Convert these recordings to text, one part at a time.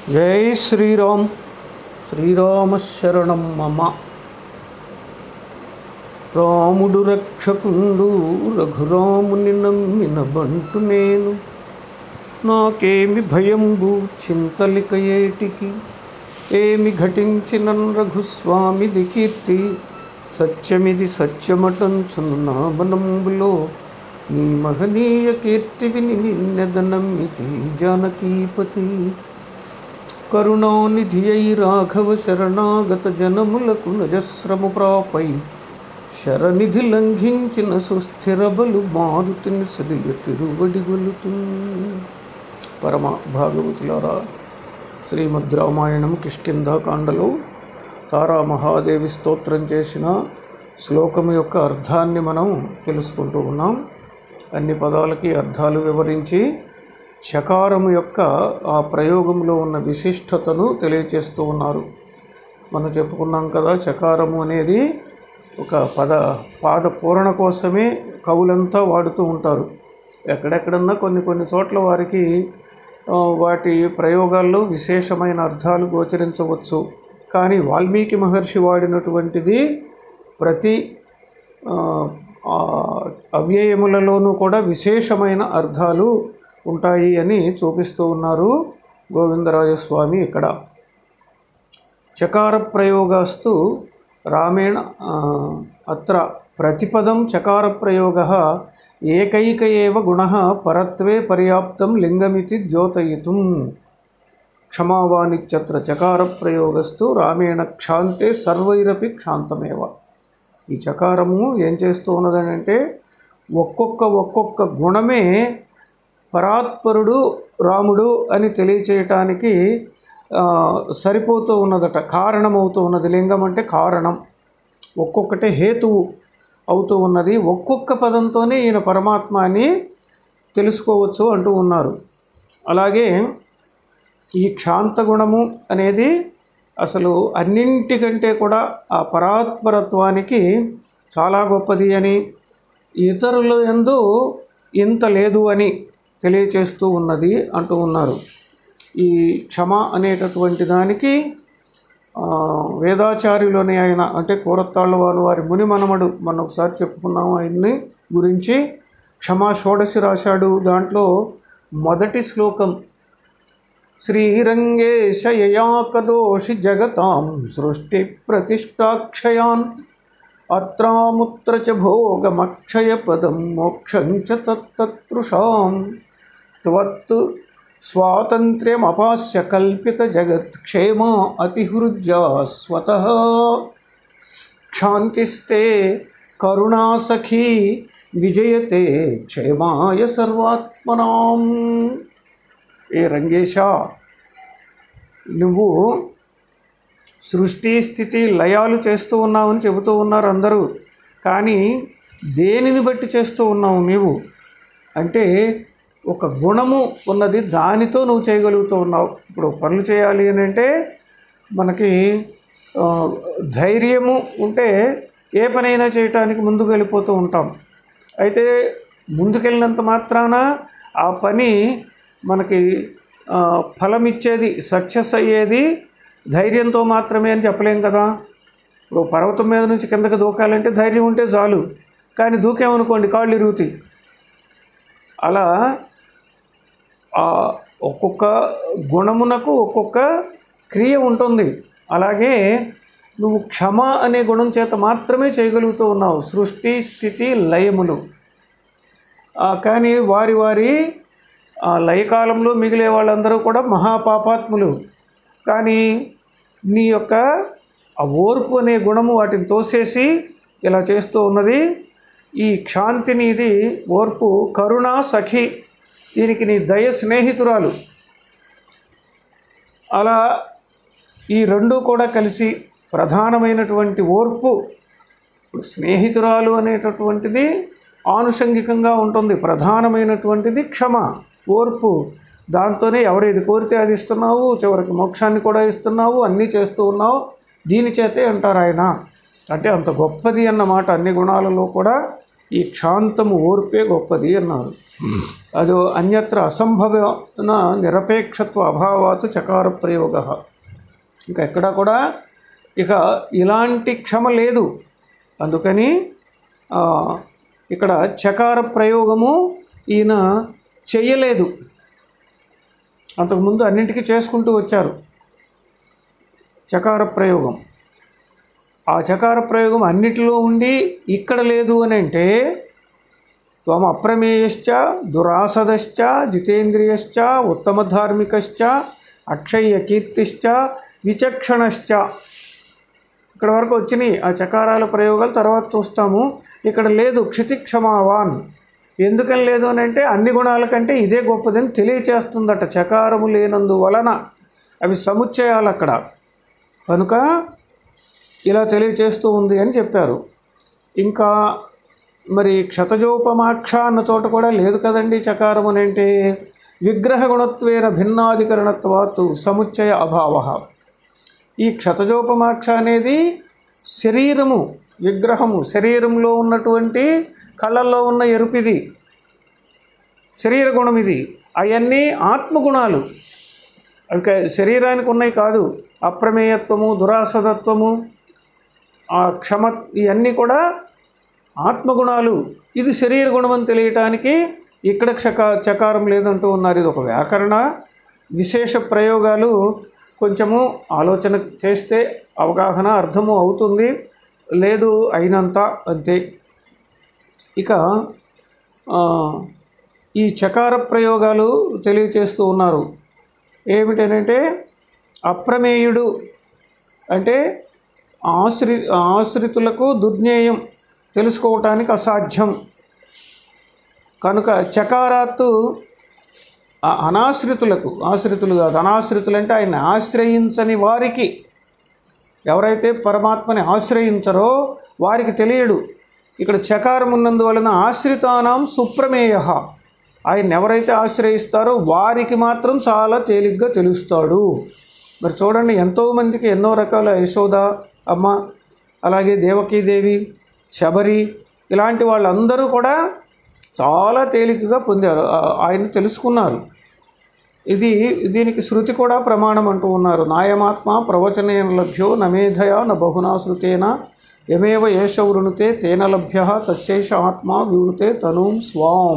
జై శ్రీరామ్ శ్రీరామశరణం మమ రాముడు రక్షకుండు రఘురాముని నమ్మిన బంటు నేను నాకేమి భయంబు చింతలిక ఏటికి ఏమి ఘటించిన రఘుస్వామిది కీర్తి సత్యమిది సత్యమటంచును నా బనంబులో నీ మహనీయ కీర్తి విని నిన్నెదనమ్మితి జానకీపతి కరుణానిధి అయి రాఘవ శరణాగత జనములకు నజస్రము ప్రాపై శరనిధి లంఘించిన సుస్థిర బలు మారుతిని సదియ తిరువడిగొలుతు పరమ భాగవతులారా శ్రీమద్ రామాయణం కిష్కింధాకాండలో తారా మహాదేవి స్తోత్రం చేసిన శ్లోకం యొక్క అర్థాన్ని మనం తెలుసుకుంటూ ఉన్నాం అన్ని పదాలకి అర్థాలు వివరించి చకారము యొక్క ఆ ప్రయోగంలో ఉన్న విశిష్టతను తెలియచేస్తూ ఉన్నారు మనం చెప్పుకున్నాం కదా చకారము అనేది ఒక పద పాద పూరణ కోసమే కవులంతా వాడుతూ ఉంటారు ఎక్కడెక్కడన్నా కొన్ని కొన్ని చోట్ల వారికి ఆ, వాటి ప్రయోగాల్లో విశేషమైన అర్థాలు గోచరించవచ్చు కానీ వాల్మీకి మహర్షి వాడినటువంటిది ప్రతి ఆ, ఆ, అవ్యయములలోనూ కూడా విశేషమైన అర్థాలు ఉంటాయి అని చూపిస్తూ ఉన్నారు గోవిందరాజస్వామి ఇక్కడ చకార ప్రయోగాస్తు రామేణ ఆ, అత్ర ప్రతిపదం చకార ప్రయోగ ఏకైక ఏవ గుణ పరత్వే పర్యాప్తం లింగమితి ద్యోతయితుం క్షమావానిత్యత్ర చకార ప్రయోగస్తు రామేణ క్షాంతే సర్వైరపి క్షాంతమేవ ఈ చకారము ఏం చేస్తూ ఉన్నదని అంటే ఒక్కొక్క ఒక్కొక్క గుణమే పరాత్పరుడు రాముడు అని తెలియచేయటానికి ఆ, సరిపోతూ ఉన్నదట కారణమవుతూ ఉన్నది లింగం అంటే కారణం ఒక్కొక్కటి హేతువు అవుతూ ఉన్నది ఒక్కొక్క పదంతోనే ఈయన పరమాత్మ అని తెలుసుకోవచ్చు అంటూ ఉన్నారు అలాగే ఈ క్షాంత గుణము అనేది అసలు అన్నింటికంటే కూడా ఆ పరాత్పరత్వానికి చాలా గొప్పది అని ఇతరుల ఎందు ఇంత లేదు అని తెలియచేస్తూ ఉన్నది అంటూ ఉన్నారు ఈ క్షమ అనేటటువంటి దానికి ఆ, వేదాచార్యులోని ఆయన అంటే కూరత్తాళ్ళ వారు వారి ముని మనమడు మనం ఒకసారి చెప్పుకున్నాము ఆయన్ని గురించి క్షమా షోడశి రాశాడు దాంట్లో మొదటి శ్లోకం శ్రీరంగేశయయాకదోషి జగతాం సృష్టి ప్రతిష్టాక్షయాన్ అత్రాముత్ర చ భోగమక్షయ పదం మోక్షం చ తత్తత్పురుషాం త్వత్ స్వాతంత్ర్యమపాస్య కల్పిత జగత్ క్షేమ అతిహృజ్యా స్వతః క్షాంతిస్తే కరుణాసఖీ విజయతే క్షేమాయ సర్వాత్మనాం ఏ రంగేశ నువ్వు సృష్టి స్థితి లయాలు చేస్తూ ఉన్నావని చెబుతూ ఉన్నారు అందరూ కానీ దేనిని బట్టి చేస్తూ ఉన్నావు నీవు అంటే ఒక గుణము ఉన్నది దానితో నువ్వు చేయగలుగుతూ ఉన్నావు ఇప్పుడు పనులు చేయాలి అని అంటే మనకి ఆ, ధైర్యము ఉంటే ఏ పనైనా చేయటానికి ముందుకు వెళ్ళిపోతూ ఉంటాం అయితే ముందుకెళ్ళినంత మాత్రాన ఆ పని మనకి ఆ, ఫలం ఇచ్చేది సక్సెస్ అయ్యేది ధైర్యంతో మాత్రమే అని చెప్పలేం కదా ఇప్పుడు పర్వతం మీద నుంచి కిందకి దూకాలంటే ధైర్యం ఉంటే చాలు కానీ దూకామనుకోండి కాళ్ళు ఇరుగుతాయి అలా ఆ ఒక్కొక్క గుణమునకు ఒక్కొక్క క్రియ ఉంటుంది అలాగే నువ్వు క్షమ అనే గుణం చేత మాత్రమే చేయగలుగుతూ ఉన్నావు సృష్టి స్థితి లయములు ఆ, కానీ వారి వారి ఆ లయకాలంలో మిగిలే వాళ్ళందరూ కూడా మహాపాపాత్ములు కానీ నీ యొక్క ఆ ఓర్పు అనే గుణము వాటిని తోసేసి ఇలా చేస్తూ ఉన్నది ఈ క్షాంతిని ఇది ఓర్పు కరుణ సఖి దీనికి నీ దయ స్నేహితురాలు అలా ఈ రెండు కూడా కలిసి ప్రధానమైనటువంటి ఓర్పు ఇప్పుడు స్నేహితురాలు అనేటటువంటిది ఆనుషంగికంగా ఉంటుంది ప్రధానమైనటువంటిది క్షమ ఓర్పు దాంతోనే ఎవరు ఇది కోరితే అది ఇస్తున్నావు చివరికి మోక్షాన్ని కూడా ఇస్తున్నావు అన్నీ చేస్తూ ఉన్నావు దీని చేతే అంటారు ఆయన అంటే అంత గొప్పది అన్నమాట అన్ని గుణాలలో కూడా ఈ క్షాంతము ఓర్పే గొప్పది అన్నారు అది అన్యత్ర అసంభవన నిరపేక్షత్వ అభావాత్ చకార ప్రయోగ ఇంకా ఎక్కడా కూడా ఇక ఇలాంటి క్షమ లేదు అందుకని ఆ, ఇక్కడ చకార ప్రయోగము ఈయన చెయ్యలేదు అంతకుముందు అన్నింటికీ చేసుకుంటూ వచ్చారు చకార ప్రయోగం ఆ చకార ప్రయోగం అన్నిటిలో ఉండి ఇక్కడ లేదు అని అంటే త్వం అప్రమేయశ్చ దురాసదశ్చ జితేంద్రియశ్చ ఉత్తమధార్మికశ్చ అక్షయ్య కీర్తిశ్చ విచక్షణశ్చ ఇక్కడ వరకు వచ్చినాయి ఆ చకారాల ప్రయోగాలు తర్వాత చూస్తాము ఇక్కడ లేదు క్షితిక్షమావాన్ ఎందుకని లేదు అని అంటే అన్ని గుణాల కంటే ఇదే గొప్పదని తెలియచేస్తుందట చకారము లేనందు వలన అవి సముచ్చయాలు అక్కడ కనుక ఇలా తెలియచేస్తూ ఉంది అని చెప్పారు ఇంకా మరి క్షతజోపమాక్ష అన్న చోట కూడా లేదు కదండి చకారం అని అంటే విగ్రహ గుణత్వేన భిన్నాధికరణత్వాత్తు సముచ్చయ అభావ ఈ క్షతజోపమాక్ష అనేది శరీరము విగ్రహము శరీరంలో ఉన్నటువంటి కళ్ళల్లో ఉన్న ఎరుపిది శరీర గుణం ఇది అవన్నీ ఆత్మగుణాలు అవి క- శరీరానికి ఉన్నాయి కాదు అప్రమేయత్వము దురాసదత్వము ఆ క్షమ ఇవన్నీ కూడా ఆత్మగుణాలు ఇది శరీర గుణం అని తెలియటానికి ఇక్కడ చక చకారం లేదంటూ ఉన్నారు ఇది ఒక వ్యాకరణ విశేష ప్రయోగాలు కొంచెము ఆలోచన చేస్తే అవగాహన అర్థము అవుతుంది లేదు అయినంత అంతే ఇక ఆ, ఈ చకార ప్రయోగాలు తెలియచేస్తూ ఉన్నారు ఏమిటనంటే అప్రమేయుడు అంటే ఆశ్రి ఆశ్రితులకు దుర్జ్ఞేయం తెలుసుకోవటానికి అసాధ్యం కనుక చకారాత్తు ఆ అనాశ్రితులకు ఆశ్రితులు కాదు అనాశ్రితులు అంటే ఆయన ఆశ్రయించని వారికి ఎవరైతే పరమాత్మని ఆశ్రయించరో వారికి తెలియడు ఇక్కడ చకారం ఉన్నందువలన ఆశ్రితానాం సుప్రమేయ ఆయన ఎవరైతే ఆశ్రయిస్తారో వారికి మాత్రం చాలా తేలిగ్గా తెలుస్తాడు మరి చూడండి ఎంతోమందికి ఎన్నో రకాల యశోద అమ్మ అలాగే దేవకీదేవి శబరి ఇలాంటి వాళ్ళందరూ కూడా చాలా తేలికగా పొందారు ఆ- ఆయన తెలుసుకున్నారు ఇది దీనికి శృతి కూడా ప్రమాణం అంటూ ఉన్నారు నాయమాత్మ ప్రవచనేన లభ్యో నమేధయా న బహునా శృతేన యమేవ ఏష వృణుతే తేన లభ్య తశేష ఆత్మ వివృతే తనూం స్వాం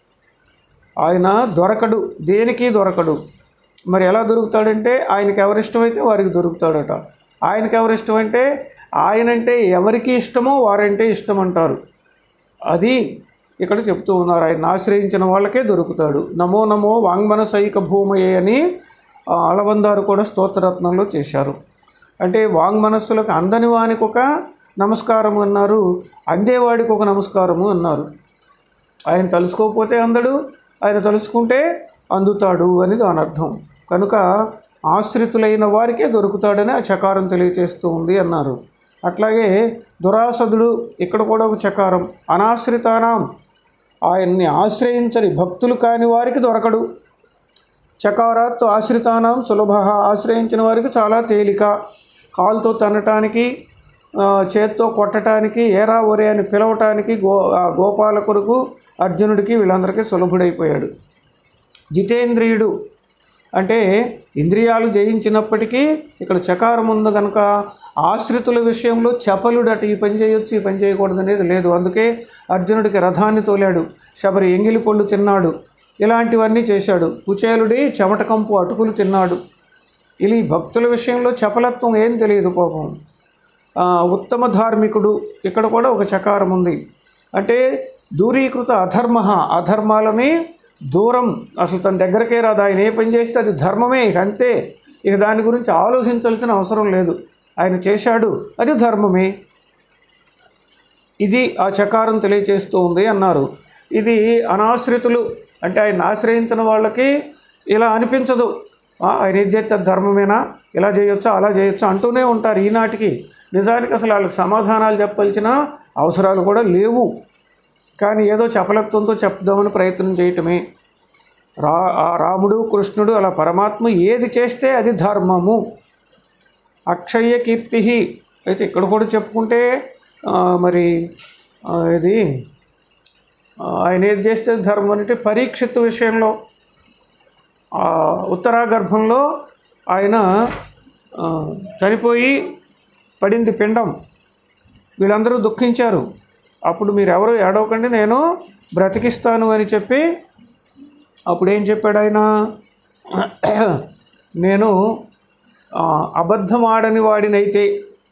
ఆయన దొరకడు దేనికి దొరకడు మరి ఎలా దొరుకుతాడంటే ఆయనకి ఎవరిష్టమైతే వారికి దొరుకుతాడట ఆయనకి ఎవరిష్టమంటే ఆయనంటే ఎవరికి ఇష్టమో వారంటే ఇష్టం అంటారు అది ఇక్కడ చెప్తూ ఉన్నారు ఆయన ఆశ్రయించిన వాళ్ళకే దొరుకుతాడు నమో నమో వాంగ్మనసైక భూమయే అని ఆ, అలవందారు కూడా స్తోత్రరత్నంలో చేశారు అంటే వాంగ్మనస్సులకు అందని వానికి ఒక నమస్కారం అన్నారు అందేవాడికి ఒక నమస్కారము అన్నారు ఆయన తలుసుకోకపోతే అందడు ఆయన తలుసుకుంటే అందుతాడు అని దాని అర్థం కనుక ఆశ్రితులైన వారికే దొరుకుతాడని ఆ చకారం తెలియచేస్తూ ఉంది అన్నారు అట్లాగే దురాసదుడు ఇక్కడ కూడా ఒక చకారం అనాశ్రితానాం ఆయన్ని ఆశ్రయించని భక్తులు కాని వారికి దొరకడు చకారాత్తు ఆశ్రితానం సులభ ఆశ్రయించిన వారికి చాలా తేలిక కాలుతో తన్నటానికి ఆ, చేత్తో కొట్టడానికి ఏరా ఒరే అని పిలవటానికి గో ఆ గోపాలకులకు అర్జునుడికి వీళ్ళందరికీ సులభుడైపోయాడు జితేంద్రియుడు అంటే ఇంద్రియాలు జయించినప్పటికీ ఇక్కడ చకారం ఉంది కనుక ఆశ్రితుల విషయంలో చపలుడట ఈ పని చేయొచ్చు ఈ పని చేయకూడదు అనేది లేదు అందుకే అర్జునుడికి రథాన్ని తోలాడు శబరి ఎంగిలి పళ్ళు తిన్నాడు ఇలాంటివన్నీ చేశాడు కుచేలుడి చెమటకంపు అటుకులు తిన్నాడు ఇలా ఈ భక్తుల విషయంలో చపలత్వం ఏం తెలియదు పాపం ఆ, ఉత్తమ ధార్మికుడు ఇక్కడ కూడా ఒక చకారం ఉంది అంటే దూరీకృత అధర్మ అధర్మాలని దూరం అసలు తన దగ్గరకే రాదు ఆయన ఏ పని చేస్తే అది ధర్మమే ఇక అంతే ఇక దాని గురించి ఆలోచించాల్సిన అవసరం లేదు ఆయన చేశాడు అది ధర్మమే ఇది ఆ చకారం తెలియచేస్తూ ఉంది అన్నారు ఇది అనాశ్రితులు అంటే ఆయన ఆశ్రయించిన వాళ్ళకి ఇలా అనిపించదు "ఆ, ఆయన ఏది చేస్తే అది ధర్మమేనా ఇలా చేయొచ్చా అలా చేయొచ్చా అంటూనే ఉంటారు ఈనాటికి నిజానికి అసలు వాళ్ళకి సమాధానాలు చెప్పాల్సిన అవసరాలు కూడా లేవు కానీ ఏదో చపలత్వంతో చెప్దామని ప్రయత్నం చేయటమే రా ఆ రాముడు కృష్ణుడు అలా పరమాత్మ ఏది చేస్తే అది ధర్మము అక్షయ కీర్తి అయితే ఇక్కడ కూడా చెప్పుకుంటే ఆ, మరి ఆ, ఇది ఆ, ఆయన ఏది చేస్తే ధర్మం అంటే పరీక్షిత్ విషయంలో ఆ ఉత్తరాగర్భంలో ఆయన ఆ, చనిపోయి పడింది పిండం వీళ్ళందరూ దుఃఖించారు అప్పుడు మీరు ఎవరు ఏడవకండి నేను బ్రతికిస్తాను అని చెప్పి అప్పుడు ఏం చెప్పాడు ఆయన నేను ఆ, అబద్ధం ఆడని వాడినైతే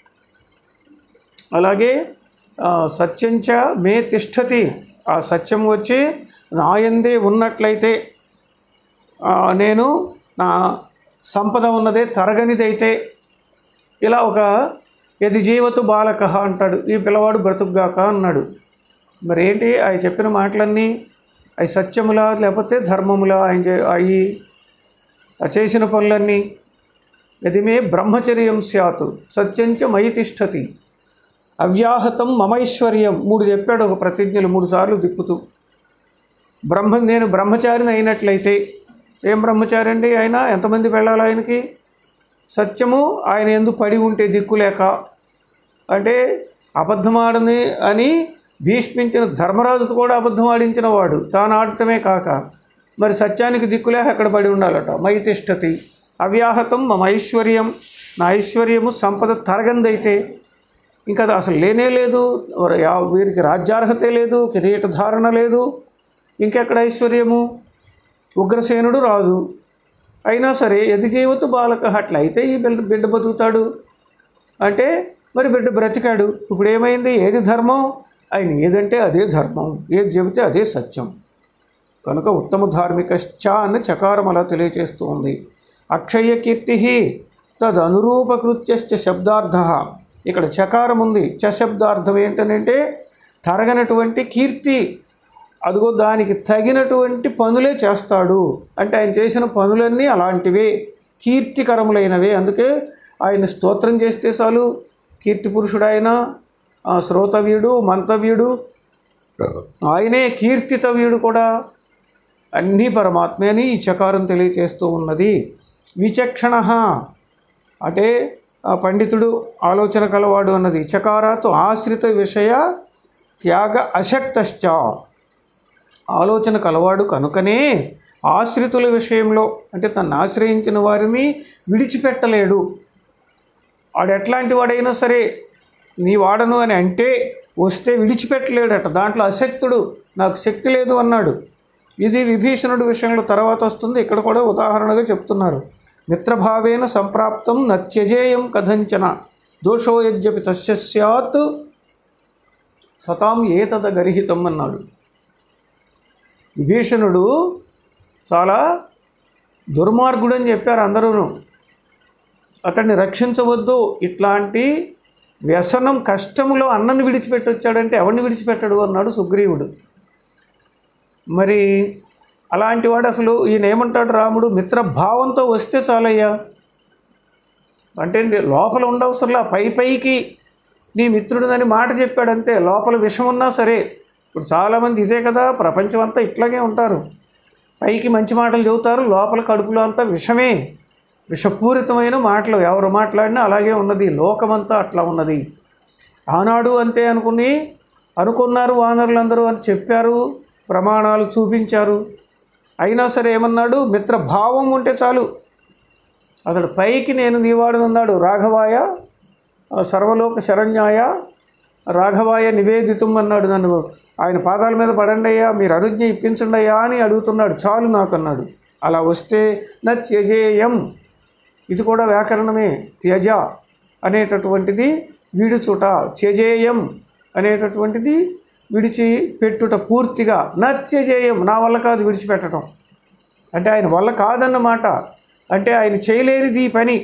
అలాగే ఆ, సత్యంచ మే తిష్టతి ఆ సత్యం వచ్చి నాయందే ఉన్నట్లయితే ఆ, నేను నా సంపద ఉన్నదే తరగనిదైతే ఇలా ఒక యది జీవతు బాలక అంటాడు ఈ పిల్లవాడు బ్రతుకుగాక అన్నాడు మరి ఏంటి ఆయన చెప్పిన మాటలన్నీ అవి సత్యములా లేకపోతే ధర్మములా ఆయన చే- అవి ఆ చేసిన పనులన్నీ ఇది మే బ్రహ్మచర్యం స్యాత్ సత్యంచ మయి తిష్టతి అవ్యాహతం మమైశ్వర్యం మూడు చెప్పాడు ఒక ప్రతిజ్ఞలు మూడు సార్లు దిప్పుతూ బ్రహ్మ నేను బ్రహ్మచారిని అయినట్లయితే ఏం బ్రహ్మచారి అండి ఆయన ఎంతమంది వెళ్ళాలి ఆయనకి సత్యము ఆయన ఎందు పడి ఉంటే దిక్కులేక అంటే అబద్ధమాడని అని భీష్మించిన ధర్మరాజుతో కూడా అబద్ధం ఆడించిన వాడు తాను ఆడటమే కాక మరి సత్యానికి దిక్కులేక అక్కడ పడి ఉండాలట మైతిష్టతి అవ్యాహతం మమ ఐశ్వర్యం నా ఐశ్వర్యము సంపద తరగందైతే ఇంకా అది అసలు లేనే లేదు వర- యా- వీరికి రాజ్యార్హతే లేదు కిరీట ధారణ లేదు ఇంకెక్కడ ఐశ్వర్యము ఉగ్రసేనుడు రాజు అయినా సరే ఎది జీవతు బాలక అట్లయితే ఈ బిడ్డ బిడ్డ బతుకుతాడు అంటే మరి బిడ్డ బ్రతికాడు ఇప్పుడు ఏమైంది ఏది ధర్మం ఆయన ఏదంటే అదే ధర్మం ఏది చెబితే అదే సత్యం కనుక ఉత్తమ ధార్మికశ్చ అని చకారం అలా తెలియచేస్తూ ఉంది అక్షయ కీర్తి తదనురూపకృత్యశ్చ శబ్దార్థ ఇక్కడ చకారం ఉంది చ శబ్దార్థం ఏంటనంటే తరగనటువంటి కీర్తి అదిగో దానికి తగినటువంటి పనులే చేస్తాడు అంటే ఆయన చేసిన పనులన్నీ అలాంటివే కీర్తికరములైనవే అందుకే ఆయన స్తోత్రం చేస్తే చాలు కీర్తి పురుషుడు ఆయన ఆ, శ్రోతవ్యుడు మంతవ్యుడు ఆయనే కీర్తితవ్యుడు కూడా అన్నీ పరమాత్మే అని ఈ చకారం తెలియచేస్తూ ఉన్నది విచక్షణ అంటే ఆ పండితుడు ఆలోచన కలవాడు అన్నది చకారాత్ ఆశ్రిత విషయ త్యాగ అశక్తశ్చ ఆలోచన కలవాడు కనుకనే ఆశ్రితుల విషయంలో అంటే తను ఆశ్రయించిన వారిని విడిచిపెట్టలేడు వాడు ఎట్లాంటి వాడైనా సరే నీ వాడను అని అంటే వస్తే విడిచిపెట్టలేడట దాంట్లో అశక్తుడు నాకు శక్తి లేదు అన్నాడు ఇది విభీషణుడి విషయంలో తర్వాత వస్తుంది ఇక్కడ కూడా ఉదాహరణగా చెప్తున్నారు మిత్రభావేన సంప్రాప్తం నత్యజేయం కథంచన దోషో యజ్ఞపి తస్య స్యాత్ సతాం ఏతద గరిహితం అన్నాడు విభీషణుడు చాలా దుర్మార్గుడు అని చెప్పారు అందరూను అతన్ని రక్షించవద్దు ఇట్లాంటి వ్యసనం కష్టములో అన్నని విడిచిపెట్టి వచ్చాడంటే ఎవరిని విడిచిపెట్టాడు అన్నాడు సుగ్రీవుడు మరి అలాంటి వాడు అసలు ఈయన ఏమంటాడు రాముడు మిత్రభావంతో వస్తే చాలయ్యా అంటే నీ లోపల ఉండవసరంలా పై పైకి నీ మిత్రుడినని మాట చెప్పాడంతే లోపల విషం ఉన్నా సరే ఇప్పుడు చాలామంది ఇదే కదా ప్రపంచం అంతా ఇట్లాగే ఉంటారు పైకి మంచి మాటలు చెబుతారు లోపల కడుపులో అంతా విషమే విషపూరితమైన మాటలు ఎవరు మాట్లాడినా అలాగే ఉన్నది లోకమంతా అట్లా ఉన్నది ఆనాడు అంతే అనుకుని అనుకున్నారు వానరులందరూ అని చెప్పారు ప్రమాణాలు చూపించారు అయినా సరే ఏమన్నాడు మిత్రభావం ఉంటే చాలు అతడు పైకి నేను నీవాడనున్నాడు రాఘవాయ ఆ, సర్వలోక శరణ్యాయ రాఘవాయ నివేదితం అన్నాడు నన్ను ఆయన పాదాల మీద పడండి అయ్యా మీరు అనుజ్ఞ ఇప్పించండి అయ్యా అని అడుగుతున్నాడు చాలు నాకు అన్నాడు అలా వస్తే నా త్యజేయం ఇది కూడా వ్యాకరణమే త్యజ అనేటటువంటిది విడుచుట త్యజేయం అనేటటువంటిది విడిచి పెట్టుట పూర్తిగా నత్యజేయం నా వల్ల కాదు విడిచిపెట్టడం అంటే ఆయన వల్ల కాదన్నమాట అంటే ఆయన చేయలేనిది ఈ పని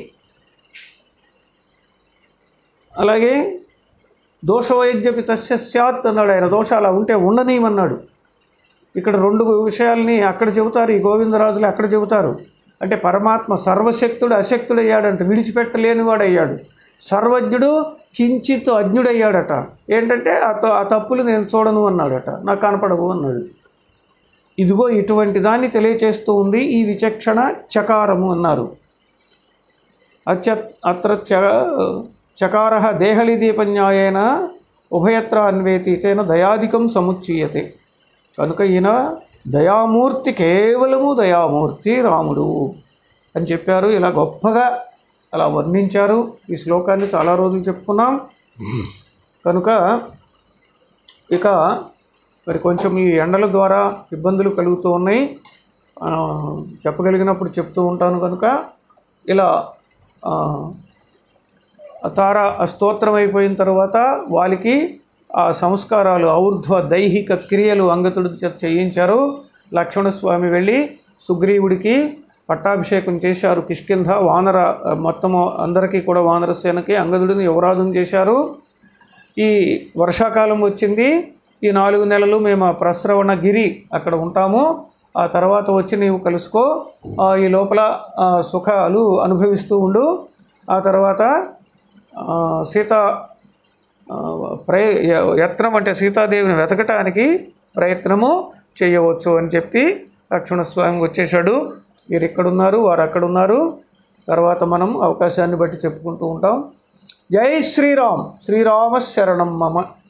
అలాగే దోషవైద్యపి తస్య స్యాత్ అన్నాడు ఆయన దోషం అలా ఉంటే ఉండనీయమన్నాడు ఇక్కడ రెండు విషయాల్ని అక్కడ చెబుతారు ఈ గోవిందరాజులు అక్కడ చెబుతారు అంటే పరమాత్మ సర్వశక్తుడు అశక్తుడు అయ్యాడంట విడిచిపెట్టలేనివాడు అయ్యాడు సర్వజ్ఞుడు కించిత్ అజ్ఞుడయ్యాడట ఏంటంటే ఆ త- ఆ తప్పులు నేను చూడను అన్నాడట నాకు కనపడవు అన్నాడు ఇదిగో ఇటువంటి దాన్ని తెలియచేస్తూ ఉంది ఈ విచక్షణ చకారము అన్నారు అచ్చ అత్ర చ చకార దేహలిదీపన్యాయేన ఉభయత్ర అన్వేతి తేన దయాధికం సముచ్చీయతే కనుక ఈయన దయామూర్తి కేవలము దయామూర్తి రాముడు అని చెప్పారు ఇలా గొప్పగా అలా వర్ణించారు ఈ శ్లోకాన్ని చాలా రోజులు చెప్పుకున్నాం కనుక ఇక మరి కొంచెం ఈ ఎండల ద్వారా ఇబ్బందులు కలుగుతూ ఉన్నాయి ఆ, చెప్పగలిగినప్పుడు చెప్తూ ఉంటాను కనుక ఇలా ఆ, ఆ తార ఆ స్తోత్రం అయిపోయిన తర్వాత వాళ్ళకి ఆ సంస్కారాలు ఔర్ధ్వ దైహిక క్రియలు అంగతుడి చేత చేయించారు లక్ష్మణస్వామి వెళ్ళి సుగ్రీవుడికి పట్టాభిషేకం చేశారు కిష్కింధ వానర మొత్తము అందరికీ కూడా వానర సేనకి అంగదుడిని యువరాజుని చేశారు ఈ వర్షాకాలం వచ్చింది ఈ నాలుగు నెలలు మేము ఆ ప్రస్రవణగిరి అక్కడ ఉంటాము ఆ తర్వాత వచ్చి నీవు కలుసుకో ఆ, ఈ లోపల ఆ, సుఖాలు అనుభవిస్తూ ఉండు ఆ తర్వాత ఆ, సీత ఆ, ప్రయ యత్నం అంటే సీతాదేవిని వెతకటానికి ప్రయత్నము చేయవచ్చు అని చెప్పి లక్ష్మణస్వామి వచ్చేసాడు వీరు ఇక్కడ ఉన్నారు వారు అక్కడ ఉన్నారు తర్వాత మనం అవకాశాన్ని బట్టి చెప్పుకుంటూ ఉంటాం జై శ్రీరామ్ శ్రీరామ శరణం మమ